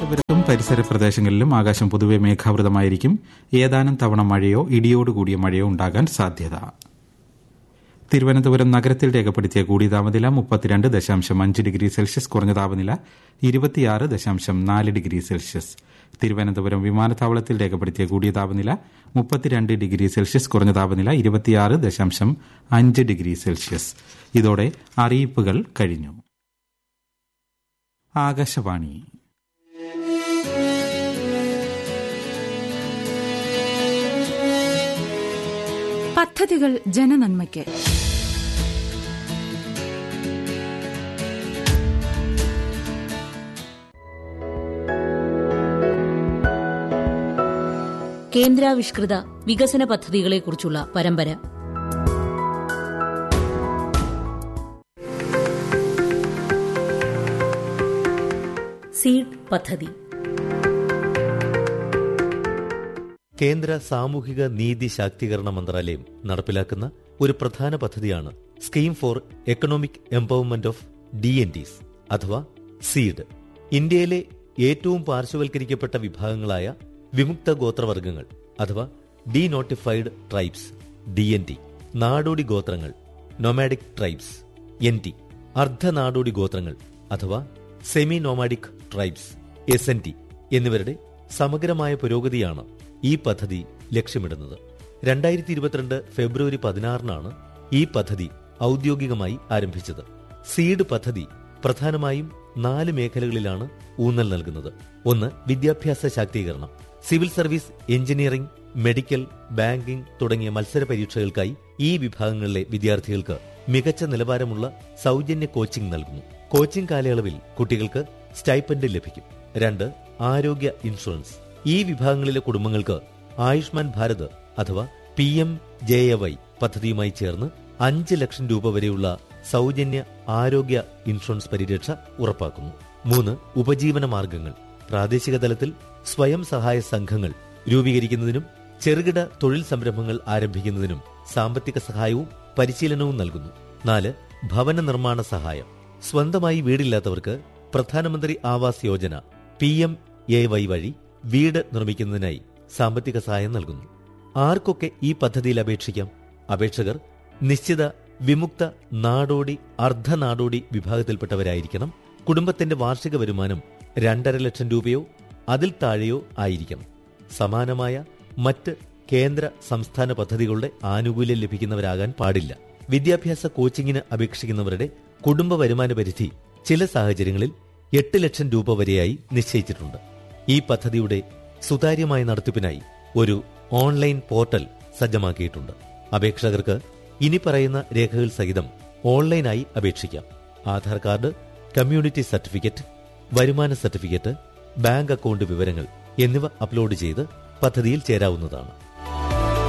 തിരുവനന്തപുരത്തും പരിസര പ്രദേശങ്ങളിലും ആകാശം പൊതുവെ മേഘാവൃതമായിരിക്കും ഏതാനും തവണ മഴയോ ഇടിയോടുകൂടിയ മഴയോ ഉണ്ടാകാൻ സാധ്യത തിരുവനന്തപുരം നഗരത്തിൽ രേഖപ്പെടുത്തിയ കൂടിയ താപനില മുപ്പത്തിരണ്ട് ദശാംശം അഞ്ച് ഡിഗ്രി സെൽഷ്യസ് കുറഞ്ഞ താപനില ഇരുപത്തിയാറ് ദശാംശം നാല് ഡിഗ്രി സെൽഷ്യസ് തിരുവനന്തപുരം വിമാനത്താവളത്തിൽ രേഖപ്പെടുത്തിയ കൂടിയ താപനില മുപ്പത്തിരണ്ട് ഡിഗ്രി സെൽഷ്യസ് കുറഞ്ഞ താപനില ഇരുപത്തിയാറ് ദശാംശം അഞ്ച് ഡിഗ്രി സെൽഷ്യസ് ഇതോടെ അറിയിപ്പുകൾ കഴിഞ്ഞു ആകാശവാണി പദ്ധതികൾ ജനനന്മയ്ക്ക് കേന്ദ്രാവിഷ്കൃത വികസന പദ്ധതികളെക്കുറിച്ചുള്ള പരമ്പര സീഡ് പദ്ധതി കേന്ദ്ര സാമൂഹിക നീതി ശാക്തീകരണ മന്ത്രാലയം നടപ്പിലാക്കുന്ന ഒരു പ്രധാന പദ്ധതിയാണ് scheme for economic empowerment of D N Ts അഥവാ സീഡ് ഇന്ത്യയിലെ ഏറ്റവും പാർശ്വവൽക്കരിക്കപ്പെട്ട വിഭാഗങ്ങളായ വിമുക്ത ഗോത്രവർഗങ്ങൾ അഥവാ D notified tribes D N T നാടോടി ഗോത്രങ്ങൾ നൊമാഡിക് ട്രൈബ്സ് എൻ ടി അർദ്ധനാടോടി ഗോത്രങ്ങൾ അഥവാ semi nomadic tribes S N T എന്നിവരുടെ സമഗ്രമായ പുരോഗതിയാണ് ഈ പദ്ധതി ലക്ഷ്യമിടുന്നത് രണ്ടായിരത്തി ഇരുപത്തിരണ്ട് ഫെബ്രുവരി പതിനാറിനാണ് ഈ പദ്ധതി ഔദ്യോഗികമായി ആരംഭിച്ചത് സീഡ് പദ്ധതി പ്രധാനമായും നാല് മേഖലകളിലാണ് ഊന്നൽ നൽകുന്നത് ഒന്ന് വിദ്യാഭ്യാസ ശാക്തീകരണം civil service engineering medical banking തുടങ്ങിയ മത്സര പരീക്ഷകൾക്കായി ഈ വിഭാഗങ്ങളിലെ വിദ്യാർത്ഥികൾക്ക് മികച്ച നിലവാരമുള്ള സൗജന്യ കോച്ചിംഗ് നൽകുന്നു കോച്ചിംഗ് കാലയളവിൽ കുട്ടികൾക്ക് സ്റ്റൈപ്പൻഡ് ലഭിക്കും രണ്ട് ആരോഗ്യ ഇൻഷുറൻസ് ഈ വിഭാഗങ്ങളിലെ കുടുംബങ്ങൾക്ക് ആയുഷ്മാൻ ഭാരത് അഥവാ P M J A Y പദ്ധതിയുമായി ചേർന്ന് അഞ്ച് ലക്ഷം രൂപ വരെയുള്ള സൗജന്യ ആരോഗ്യ ഇൻഷുറൻസ് പരിരക്ഷ ഉറപ്പാക്കുന്നു മൂന്ന് ഉപജീവന മാർഗങ്ങൾ പ്രാദേശിക തലത്തിൽ സ്വയം സഹായ സംഘങ്ങൾ രൂപീകരിക്കുന്നതിനും ചെറുകിട തൊഴിൽ സംരംഭങ്ങൾ ആരംഭിക്കുന്നതിനും സാമ്പത്തിക സഹായവും പരിശീലനവും നൽകുന്നു നാല് ഭവന നിർമ്മാണ സഹായം സ്വന്തമായി വീടില്ലാത്തവർക്ക് Pradhan Mantri Awas Yojana P M A Y വഴി വീട് നിർമ്മിക്കുന്നതിനായി സാമ്പത്തിക സഹായം നൽകുന്നു ആർക്കൊക്കെ ഈ പദ്ധതിയിൽ അപേക്ഷിക്കാം അപേക്ഷകർ നിശ്ചിത വിമുക്ത നാടോടി അർദ്ധനാടോടി വിഭാഗത്തിൽപ്പെട്ടവരായിരിക്കണം കുടുംബത്തിന്റെ വാർഷിക വരുമാനം രണ്ടര ലക്ഷം രൂപയോ അതിൽ താഴെയോ ആയിരിക്കണം സമാനമായ മറ്റ് കേന്ദ്ര സംസ്ഥാന പദ്ധതികളുടെ ആനുകൂല്യം ലഭിക്കുന്നവരാകാൻ പാടില്ല വിദ്യാഭ്യാസ കോച്ചിങ്ങിന് അപേക്ഷിക്കുന്നവരുടെ കുടുംബ വരുമാന പരിധി ചില സാഹചര്യങ്ങളിൽ എട്ട് ലക്ഷം രൂപ വരെയായി നിശ്ചയിച്ചിട്ടുണ്ട് ഈ പദ്ധതിയുടെ സുതാര്യമായ നടത്തിപ്പിനായി ഒരു ഓൺലൈൻ പോർട്ടൽ സജ്ജമാക്കിയിട്ടുണ്ട് അപേക്ഷകർക്ക് ഇനി പറയുന്ന രേഖകൾ സഹിതം ഓൺലൈനായി അപേക്ഷിക്കാം ആധാർ കാർഡ് കമ്മ്യൂണിറ്റി സർട്ടിഫിക്കറ്റ് വരുമാന സർട്ടിഫിക്കറ്റ് ബാങ്ക് അക്കൗണ്ട് വിവരങ്ങൾ എന്നിവ അപ്ലോഡ് ചെയ്ത് പദ്ധതിയിൽ ചേരാവുന്നതാണ്